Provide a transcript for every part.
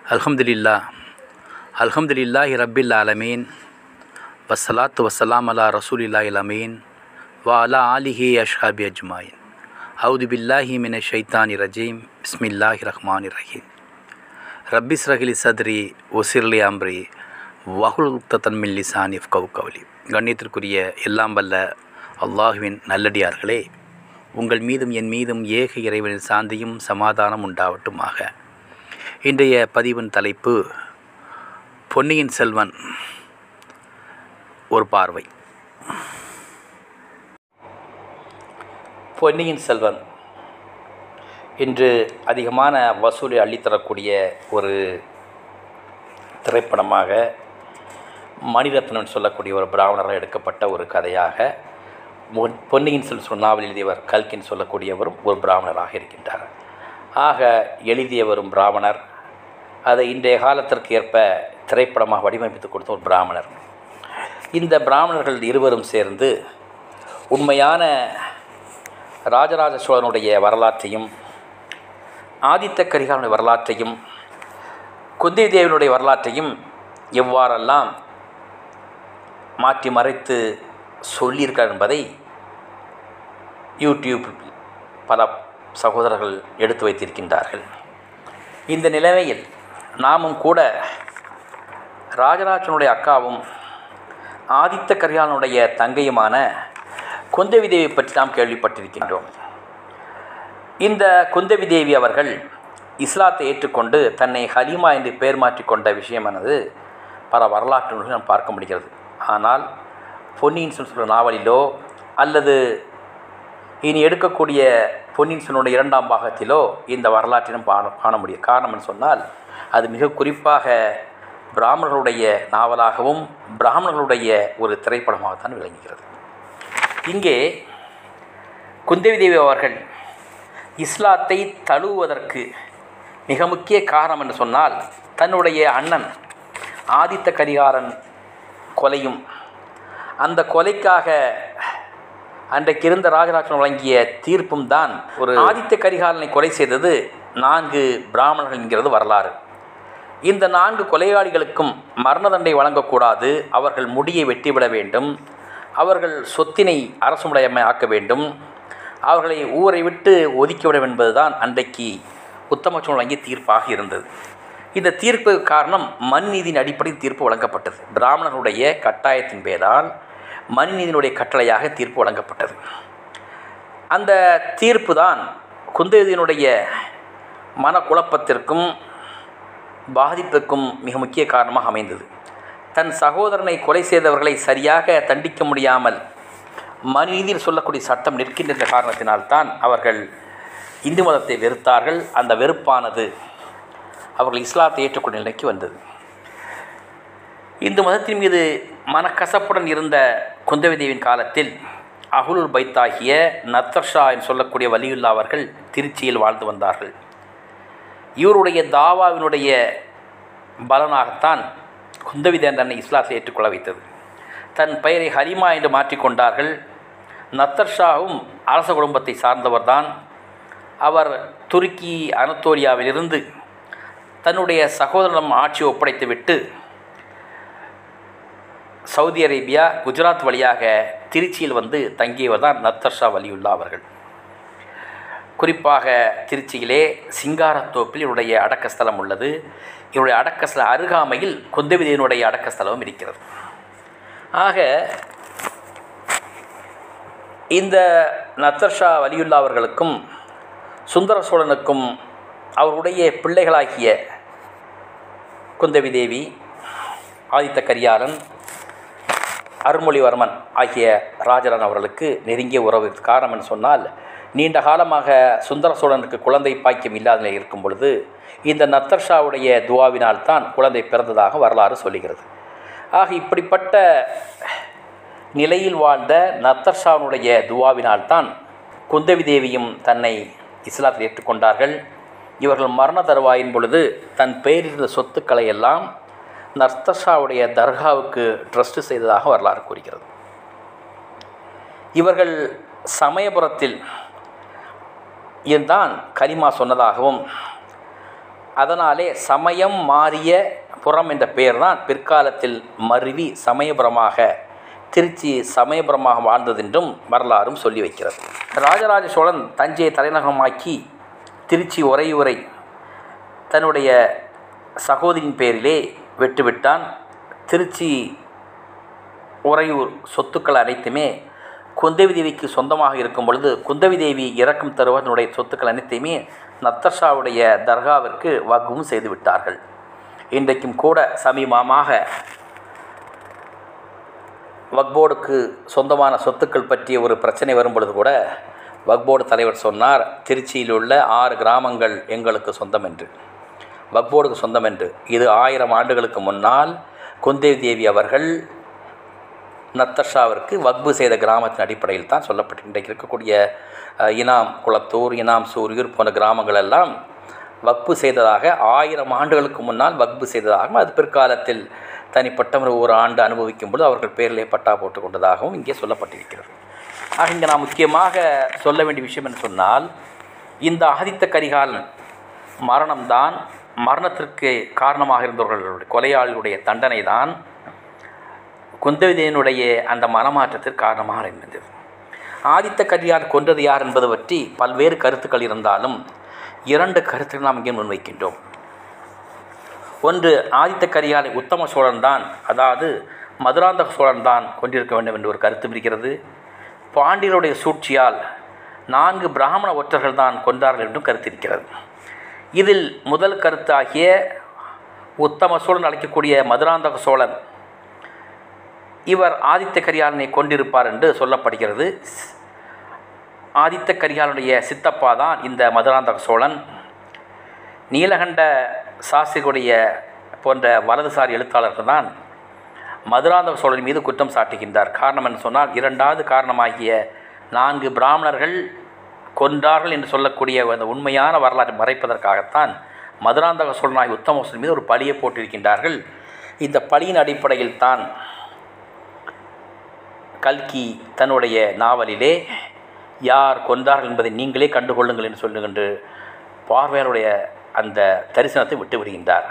அல்ஹம்துலில்லா அல்ஹம்துலில்லாஹி ரப்பில் ஆலமீன் வஸ்ஸலாத்து வஸ்ஸலாம் அலா ரசூலில்லாஹில் அமீன் வா அலா ஆலிஹி அஷ்ஹாபி அஜ்மாயின் அவுது பில்லாஹி மின ஷைத்தானி ரஜீம் பிஸ்மில்லாஹி ரஹ்மானி ரஹீம் ரப்பிஸ் ரஹிலி சத்ரி ஒசிர்லி அம்ரி வஹுல் உக்தன் மின் லிசான் இஃப்கவு கவுலி கண்ணியத்திற்குரிய எல்லாம் வல்ல அல்லாஹுவின் நல்லடியார்களே உங்கள் மீதும் என் மீதும் ஏக இறைவனின் சாந்தியும் சமாதானம் உண்டாவட்டுமாக இன்றைய பதிவின் தலைப்பு பொன்னியின் செல்வன் ஒரு பார்வை பொன்னியின் செல்வன் இன்று அதிகமான வசூலை அள்ளித்தரக்கூடிய ஒரு திரைப்படமாக மணிரத்னம் சொல்லக்கூடிய ஒரு பிராமணரால் எடுக்கப்பட்ட ஒரு கதையாக பொன் பொன்னியின் செல்வன் நாவல் எழுதியவர் கல்கின் சொல்லக்கூடியவரும் ஒரு பிராமணராக இருக்கின்றார் ஆக எழுதியவரும் பிராமணர் அதை இன்றைய காலத்திற்கு ஏற்ப திரைப்படமாக வடிவமைத்து கொடுத்த ஒரு பிராமணர் இந்த பிராமணர்கள் இருவரும் சேர்ந்து உண்மையான ராஜராஜ சோழனுடைய வரலாற்றையும் ஆதித்த கரிகாலனுடைய வரலாற்றையும் குந்தி தேவனுடைய வரலாற்றையும் எவ்வாறெல்லாம் மாற்றி மறைத்து சொல்லியிருக்கார் என்பதை யூடியூப் பல சகோதரர்கள் எடுத்து வைத்திருக்கின்றார்கள் இந்த நிலைமையில் நாமும் கூட ராஜராஜனுடைய அக்காவும் ஆதித்த கரிகாலனுடைய தங்கையுமான குந்தவி தேவி பற்றி நாம் கேள்விப்பட்டிருக்கின்றோம் இந்த குந்தவி தேவி அவர்கள் இஸ்லாத்தை ஏற்றுக்கொண்டு தன்னை ஹலீமா என்று பெயர் மாற்றிக்கொண்ட விஷயமானது பல வரலாற்று நூல்களில் நாம் பார்க்க முடிகிறது ஆனால் பொன்னியின் செல்வன் நாவலிலோ அல்லது இனி எடுக்கக்கூடிய பொன்னியின் செல்வனுடைய இரண்டாம் பாகத்திலோ இந்த வரலாற்றிலும் காண காண முடியும் காரணம் சொன்னால் அது மிக குறிப்பாக பிராமணர்களுடைய நாவலாகவும் பிராமணர்களுடைய ஒரு திரைப்படமாகத்தான் விளங்குகிறது இங்கே குந்தவி தேவி அவர்கள் இஸ்லாத்தை தழுவுவதற்கு மிக முக்கிய காரணம் என்று சொன்னால் தன்னுடைய அண்ணன் ஆதித்த கரிகாரன் கொலையும் அந்த கொலைக்காக அன்றைக்கு இருந்த ராஜராஜன் வழங்கிய தீர்ப்பும் தான் ஒரு ஆதித்த கரிகாலனை கொலை செய்தது நான்கு பிராமணர்கள் என்கிறது வரலாறு இந்த நான்கு கொலையாளிகளுக்கும் மரண தண்டனை வழங்கக்கூடாது அவர்கள் முடியை வெட்டிவிட வேண்டும் அவர்கள் சொத்தினை அரசுமுடையமை ஆக்க வேண்டும் அவர்களை ஊரை விட்டு ஒதுக்கிவிட என்பதுதான் அன்றைக்கு உத்தமச்சோழன் வழங்கிய தீர்ப்பாக இருந்தது இந்த தீர்ப்பு காரணம் மண் நீதியின் அடிப்படையில் தீர்ப்பு வழங்கப்பட்டது பிராமணர்களுடைய கட்டாயத்தின் பேரால் மண் நீதியினுடைய கட்டளையாக தீர்ப்பு வழங்கப்பட்டது அந்த தீர்ப்பு தான் குந்தேதியினுடைய மனக்குழப்பத்திற்கும் பாதிப்புக்கும் மிக முக்கிய காரணமாக அமைந்தது தன் சகோதரனை கொலை செய்தவர்களை சரியாக தண்டிக்க முடியாமல் மனிதியில் சொல்லக்கூடிய சட்டம் நிற்கின்ற காரணத்தினால்தான் அவர்கள் இந்து மதத்தை வெறுத்தார்கள் அந்த வெறுப்பானது அவர்கள் இஸ்லாத்தை ஏற்றுக்கொண்ட நிலைக்கு வந்தது இந்து மதத்தின் மீது மனக்கசப்புடன் இருந்த குந்தவி தேவியின் காலத்தில் அகுலுர் பைத்தாகிய நத்தர்ஷா என்று சொல்லக்கூடிய வலியுல்லா அவர்கள் திருச்சியில் வாழ்ந்து வந்தார்கள் இவருடைய தாவாவினுடைய பலனாகத்தான் குந்தவி தன்னை இஸ்லாத்தை ஏற்றுக்கொள்ள வைத்தது தன் பெயரை ஹரிமா என்று மாற்றிக்கொண்டார்கள் நத்தர்ஷாவும் அரச குடும்பத்தை சார்ந்தவர்தான் அவர் துருக்கி அனத்தோலியாவிலிருந்து தன்னுடைய சகோதரனம் ஆட்சி ஒப்படைத்துவிட்டு சவுதி அரேபியா குஜராத் வழியாக திருச்சியில் வந்து தங்கியவர் தான் நத்தர்ஷா வலியுல்லா அவர்கள் குறிப்பாக திருச்சியிலே சிங்காரத்தோப்பில் இவருடைய அடக்கஸ்தலம் உள்ளது இவருடைய அடக்கஸ்தல அருகாமையில் குந்தவிதையினுடைய அடக்கஸ்தலமும் இருக்கிறது ஆக இந்த நத்தர்ஷா வலியுல்லா அவர்களுக்கும் சுந்தர சோழனுக்கும் அவருடைய பிள்ளைகளாகிய குந்தவி தேவி ஆதித்த கரியாலன் அருள்மொழிவர்மன் ஆகிய ராஜரன் அவர்களுக்கு நெருங்கிய உறவு காரணம் என்று சொன்னால் நீண்ட காலமாக சுந்தர சோழனுக்கு குழந்தை பாக்கியம் இல்லாத நிலை இருக்கும் பொழுது இந்த நத்தர்ஷாவுடைய துவாவினால் தான் குழந்தை பிறந்ததாக வரலாறு சொல்லுகிறது ஆக இப்படிப்பட்ட நிலையில் வாழ்ந்த நத்தர்ஷாவுடைய துவாவினால் தான் குந்தவி தேவியும் தன்னை இஸ்லாத்தில் ஏற்றுக்கொண்டார்கள் இவர்கள் மரண தருவாயின் பொழுது தன் பெயரிருந்த சொத்துக்களை எல்லாம் நர்த்தஷாவுடைய தர்காவுக்கு ட்ரஸ்ட் செய்ததாக வரலாறு கூறுகிறது இவர்கள் சமயபுரத்தில் இதுதான் கரிமா சொன்னதாகவும் அதனாலே சமயம் மாறிய புறம் என்ற பெயர்தான் பிற்காலத்தில் மருவி சமயபுரமாக திருச்சி சமயபுரமாக வாழ்ந்ததென்றும் வரலாறும் சொல்லி வைக்கிறது ராஜராஜ சோழன் தஞ்சையை தலைநகரமாக்கி திருச்சி உறையுறை தன்னுடைய சகோதரியின் பேரிலே வெட்டுவிட்டான் திருச்சி உறையூர் சொத்துக்கள் அனைத்துமே குந்தவி தேவிக்கு சொந்தமாக இருக்கும் பொழுது குந்தவி தேவி இறக்கும் தருவார் தன்னுடைய சொத்துக்கள் அனைத்தையுமே நத்தர்ஷாவுடைய தர்காவிற்கு வகுவும் செய்து விட்டார்கள் இன்றைக்கும் கூட சமீபமாக வக்போர்டுக்கு சொந்தமான சொத்துக்கள் பற்றிய ஒரு பிரச்சனை வரும் பொழுது கூட வக்போர்டு தலைவர் சொன்னார் திருச்சியில் உள்ள ஆறு கிராமங்கள் எங்களுக்கு சொந்தம் என்று வக்போர்டுக்கு சொந்தம் என்று இது ஆயிரம் ஆண்டுகளுக்கு முன்னால் குந்தேவி தேவி அவர்கள் நத்தஷாவிற்கு வக்பு செய்த கிராமத்தின் அடிப்படையில் தான் சொல்லப்பட்டு இன்றைக்கு இருக்கக்கூடிய அஹ், இனாம் குளத்தூர் இனாம் சூரியூர் போன்ற கிராமங்கள் எல்லாம் வக்பு செய்ததாக ஆயிரம் ஆண்டுகளுக்கு முன்னால் வக்பு செய்ததாகவும் அது பிற்காலத்தில் தனிப்பட்ட ஒரு ஆண்டு அனுபவிக்கும் பொழுது அவர்கள் பேரிலே பட்டா போட்டுக் கொண்டதாகவும் இங்கே சொல்லப்பட்டிருக்கிறது ஆக இங்கே நான் முக்கியமாக சொல்ல வேண்டிய விஷயம் என்று சொன்னால் இந்த ஆதித்த கரிகாலன் மரணம்தான் மரணத்திற்கு காரணமாக இருந்தவர்களுடைய கொலையாளிகளுடைய தண்டனை தான் குந்தவிதையனுடைய அந்த மனமாற்றத்திற்கு காரணமாக இருந்தது ஆதித்த கரியால் கொன்றது யார் என்பது பற்றி பல்வேறு கருத்துக்கள் இருந்தாலும் இரண்டு கருத்துக்கள் நாம் இங்கே முன்வைக்கின்றோம் ஒன்று ஆதித்த கரியாலை உத்தம சோழன் தான் அதாவது மதுராந்தக சோழன் தான் கொண்டிருக்க வேண்டும் என்று ஒரு கருத்து இருக்கிறது பாண்டியருடைய சூழ்ச்சியால் நான்கு பிராமண ஒற்றர்கள் தான் கொண்டார்கள் என்றும் கருத்து இருக்கிறது இதில் முதல் கருத்தாகிய உத்தம சோழன் அழைக்கக்கூடிய மதுராந்தக சோழன் இவர் ஆதித்த கரிகாலனை கொண்டிருப்பார் என்று சொல்லப்படுகிறது ஆதித்த கரிகாலனுடைய சித்தப்பா தான் இந்த மதுராந்தக சோழன் நீலகண்ட சாஸ்திரிகளுடைய போன்ற வலதுசாரி எழுத்தாளர்கள் தான் மதுராந்தக சோழன் மீது குற்றம் சாட்டுகின்றார் காரணம் என்று சொன்னால் இரண்டாவது காரணமாகிய நான்கு பிராமணர்கள் கொன்றார்கள் என்று சொல்லக்கூடிய அந்த உண்மையான வரலாற்றை மறைப்பதற்காகத்தான் மதுராந்தக சோழனாகிய உத்தம சோழன் மீது ஒரு பழியை போட்டிருக்கின்றார்கள் இந்த பழியின் அடிப்படையில் தான் கல்கி தன்னுடைய நாவலிலே யார் கொன்றார்கள் என்பதை நீங்களே கண்டுகொள்ளுங்கள் என்று சொல்லுகின்ற பார்வையாளருடைய அந்த தரிசனத்தை விட்டு விடுகின்றார்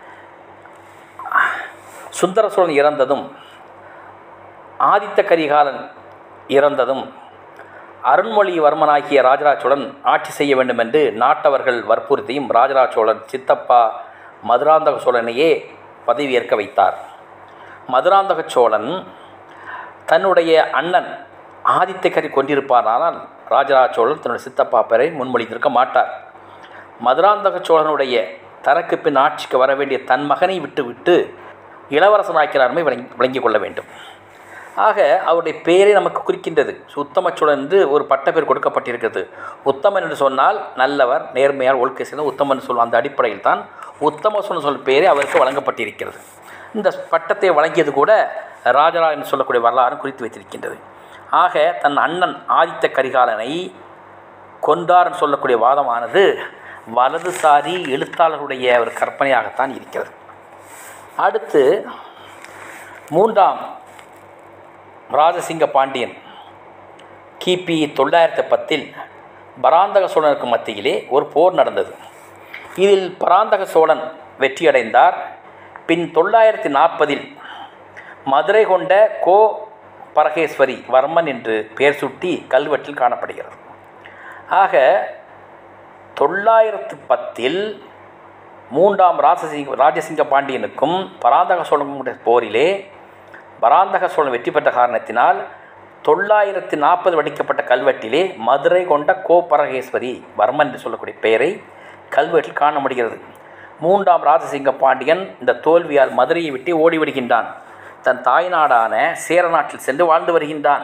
சுந்தர சோழன் இறந்ததும் ஆதித்த கரிகாலன் இறந்ததும் அருண்மொழிவர்மனாகிய ராஜராஜ சோழன் ஆட்சி செய்ய வேண்டும் என்று நாட்டவர்கள் வற்புறுத்தியும் ராஜராஜ சோழன் சித்தப்பா மதுராந்தக சோழனையே பதவியேற்க வைத்தார் மதுராந்தக சோழன் தன்னுடைய அண்ணன் ஆதித்த கரி கொண்டிருப்பாரானால் ராஜராஜ சோழன் தன்னுடைய சித்தப்பா பெயரை முன்மொழிந்திருக்க மாட்டார் மதுராந்தக சோழனுடைய தனக்கு பின் ஆட்சிக்கு வர வேண்டிய தன் மகனை விட்டுவிட்டு இளவரசனாக்கிறாருமே விளங்கி விளங்கிக் கொள்ள வேண்டும் ஆக அவருடைய பெயரை நமக்கு குறிக்கின்றது உத்தம சோழன் என்று ஒரு பட்டப்பேர் கொடுக்கப்பட்டிருக்கிறது உத்தமன் என்று சொன்னால் நல்லவர் நேர்மையார் ஒழுக்கை செய்த உத்தமன் சொல் அந்த அடிப்படையில் தான் உத்தம சோழன் சொல் பெயரே அவருக்கு வழங்கப்பட்டிருக்கிறது இந்த பட்டத்தை வழங்கியது கூட ராஜரா என்று சொல்லக்கூடிய வரலாறும் குறித்து வைத்திருக்கின்றது ஆக தன் அண்ணன் ஆதித்த கரிகாலனை கொன்றார் என்று சொல்லக்கூடிய வாதமானது வலதுசாரி எழுத்தாளருடைய ஒரு கற்பனையாகத்தான் இருக்கிறது அடுத்து மூன்றாம் ராஜசிங்க பாண்டியன் கிபி தொள்ளாயிரத்தி பத்தில் பராந்தக சோழனுக்கு மத்தியிலே ஒரு போர் நடந்தது இதில் பராந்தக சோழன் வெற்றியடைந்தார் பின் தொள்ளாயிரத்தி நாற்பதில் மதுரை கொண்ட கோ பரகேஸ்வரி வர்மன் என்று பெயர் சுட்டி கல்வெட்டில் காணப்படுகிறது ஆக தொள்ளாயிரத்து பத்தில் மூன்றாம் ராஜசிங்க ராஜசிங்க பாண்டியனுக்கும் பராந்தக சோழனுடைய போரிலே பராந்தக சோழன் வெற்றி பெற்ற காரணத்தினால் தொள்ளாயிரத்தி நாற்பது வடிக்கப்பட்ட கல்வெட்டிலே மதுரை கொண்ட கோபரகேஸ்வரி வர்மன் என்று சொல்லக்கூடிய பெயரை கல்வெட்டில் காண முடிகிறது மூன்றாம் ராஜசிங்க பாண்டியன் இந்த தோல்வியால் மதுரையை விட்டு ஓடிவிடுகின்றான் தன் தாய்நாடான சேர நாட்டில் சென்று வாழ்ந்து வருகின்றான்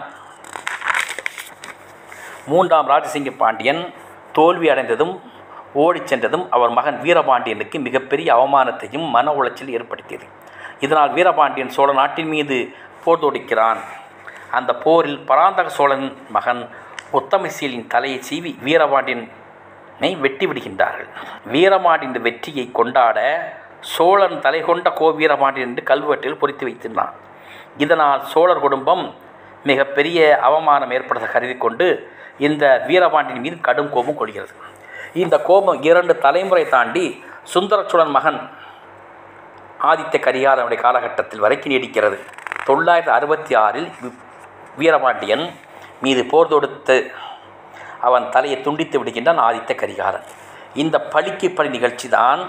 மூன்றாம் ராஜசிங்க பாண்டியன் தோல்வி அடைந்ததும் ஓடிச் சென்றதும் அவர் மகன் வீரபாண்டியனுக்கு மிகப்பெரிய அவமானத்தையும் மன உளைச்சல் ஏற்படுத்தியது இதனால் வீரபாண்டியன் சோழ நாட்டின் மீது போர் தொடுக்கிறான் அந்த போரில் பராந்தக சோழன் மகன் உத்தமசீலின் தலையை சீவி வீரபாண்டியனை வெட்டி விடுகின்றார்கள் வீரபாண்டியன் வெற்றியை கொண்டாட சோழன் தலை கொண்ட கோ வீரபாண்டியன் என்று கல்வெட்டில் பொறித்து வைத்திருந்தான் இதனால் சோழர் குடும்பம் மிகப்பெரிய அவமானம் ஏற்படுத்த கருதி கொண்டு இந்த வீரபாண்டியன் மீது கடும் கோபம் கொள்கிறது இந்த கோபம் இரண்டு தலைமுறை தாண்டி சுந்தரச்சோழன் மகன் ஆதித்த கரிகாலனுடைய காலகட்டத்தில் வரைக்கும் நீடிக்கிறது தொள்ளாயிரத்தி அறுபத்தி ஆறில் வீரபாண்டியன் மீது போர் தொடுத்து அவன் தலையை துண்டித்து விடுகின்றான் ஆதித்த கரிகாலன் இந்த பழிக்கு பழி நிகழ்ச்சி தான்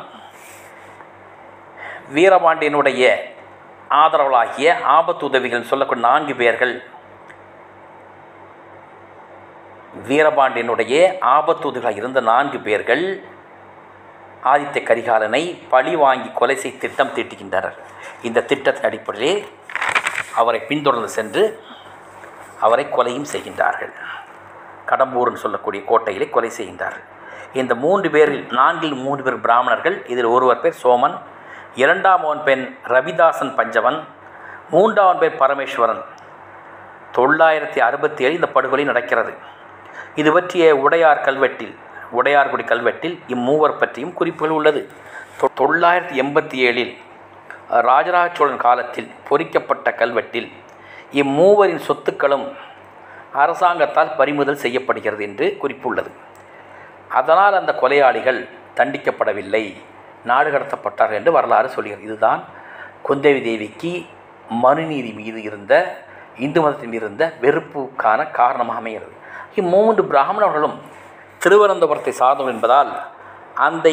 வீரபாண்டியனுடைய ஆதரவலாகிய ஆபத்து உதவிகள் சொல்லக்கூடிய நான்கு பேர்கள் வீரபாண்டியனுடைய ஆபத்து உதவிகளாக இருந்த நான்கு பேர்கள் ஆதித்த கரிகாலனை பழி வாங்கி கொலை செய்ய திட்டம் தீட்டுகின்றனர் இந்த திட்டத்தின் அடிப்படையிலே அவரை பின்தொடர்ந்து சென்று அவரை கொலையும் செய்கின்றார்கள் கடம்பூர்னு சொல்லக்கூடிய கோட்டையிலே கொலை செய்கின்றார்கள் இந்த மூன்று பேரில் நான்கில் மூன்று பேர் பிராமணர்கள் இதில் ஒருவர் பேர் சோமன் இரண்டாமவன் பெண் ரவிதாசன் பஞ்சவன் மூன்றாவன் பேர் பரமேஸ்வரன் தொள்ளாயிரத்தி அறுபத்தி ஏழு இந்த படுகொலை நடக்கிறது இது பற்றிய உடையார் கல்வெட்டில் உடையார்குடி கல்வெட்டில் இம்மூவர் பற்றியும் குறிப்புகள் உள்ளது தொ- தொள்ளாயிரத்தி எண்பத்தி ஏழில் ராஜராஜ சோழன் காலத்தில் பொறிக்கப்பட்ட கல்வெட்டில் இம்மூவரின் சொத்துக்களும் அரசாங்கத்தால் பறிமுதல் செய்யப்படுகிறது என்று குறிப்புள்ளது அதனால் அந்த கொலையாளிகள் தண்டிக்கப்படவில்லை நாடு கடத்தப்பட்டார்கள் என்று வரலாறு சொல்கிறது இதுதான் குந்தவி தேவிக்கு மனுநீதி மீது இருந்த இந்து மதத்தின் மீது இருந்த வெறுப்புக்கான காரணமாக அமைகிறது இம்மூன்று பிராமணர்களும் திருவனந்தபுரத்தை சார்ந்தவர்கள் என்பதால் அந்த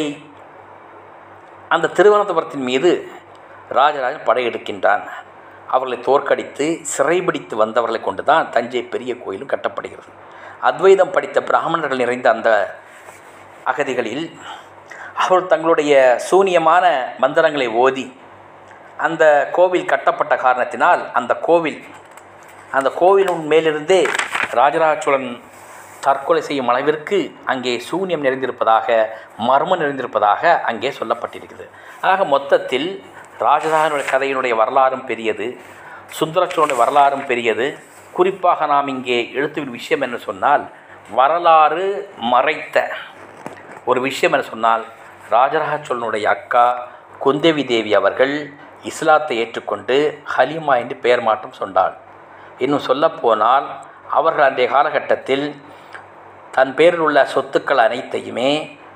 அந்த திருவனந்தபுரத்தின் மீது ராஜராஜன் படையெடுக்கின்றான் அவர்களை தோற்கடித்து சிறைபிடித்து வந்தவர்களை கொண்டு தான் தஞ்சை பெரிய கோயிலும் கட்டப்படுகிறது அத்வைதம் படித்த பிராமணர்கள் நிறைந்த அந்த அகதிகளில் அவர்கள் தங்களுடைய சூனியமான மந்திரங்களை ஓதி அந்த கோவில் கட்டப்பட்ட காரணத்தினால் அந்த கோவில் அந்த கோவிலின் மேலிருந்தே ராஜராஜ சோழன் தற்கொலை செய்யும் அளவிற்கு அங்கே சூன்யம் நிறைந்திருப்பதாக மர்மம் நிறைந்திருப்பதாக அங்கே சொல்லப்பட்டிருக்கிறது ஆக மொத்தத்தில் ராஜராஜனுடைய கதையினுடைய வரலாறும் பெரியது சுந்தரச்சோழனுடைய வரலாறும் பெரியது குறிப்பாக நாம் இங்கே எழுத்துவின் விஷயம் என்ன சொன்னால் வரலாறு மறைத்த ஒரு விஷயம் என சொன்னால் ராஜராஜ சோழனுடைய அக்கா குந்தவி தேவி அவர்கள் இஸ்லாத்தை ஏற்றுக்கொண்டு ஹலிமா என்று பெயர் மாற்றம் சொன்னாள் இன்னும் சொல்லப்போனால் அவர்கள் அன்றைய காலகட்டத்தில் தன் பேரில் உள்ள சொத்துக்கள் அனைத்தையுமே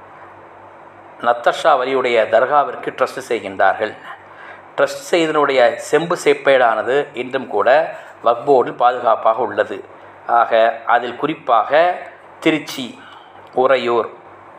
நத்தர்ஷா வலியுடைய தர்காவிற்கு ட்ரஸ்ட் செய்கின்றார்கள் ட்ரஸ்ட் செய்தனுடைய செம்பு செப்பேடானது இன்றும் கூட வக்போர்டில் பாதுகாப்பாக உள்ளது ஆக அதில் குறிப்பாக திருச்சி உறையூர்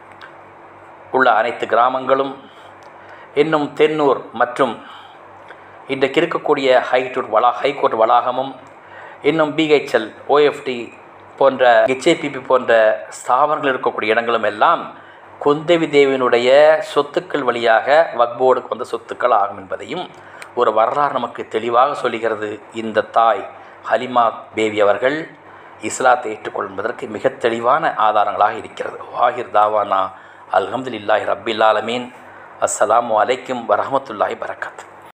உள்ள அனைத்து கிராமங்களும் இன்னும் தென்னூர் மற்றும் இன்றைக்கு இருக்கக்கூடிய ஹைகோர்ட் வளா ஹைகோர்ட் வளாகமும் இன்னும் பிஹெச்எல் ஓஎஃப்டி போன்ற ஹெச்ஏபிபி போன்ற ஸ்தாபனங்கள் இருக்கக்கூடிய இடங்களும் எல்லாம் குந்தவி தேவியினுடைய சொத்துக்கள் வழியாக வக்போர்டுக்கு வந்த சொத்துக்கள் ஆகும் என்பதையும் ஒரு வரலாறு நமக்கு தெளிவாக சொல்லுகிறது இந்த தாய் ஹலிமா பேவி அவர்கள் இஸ்லாத்தை ஏற்றுக்கொள்வதற்கு மிக தெளிவான ஆதாரங்களாக இருக்கிறது வாஹிர் தாவானா அல்ஹம்துலில்லாஹி ரப்பில் ஆலமீன் அஸ்ஸலாமு அலைக்கும் வரஹமத்துல்லாஹி வரகாத்து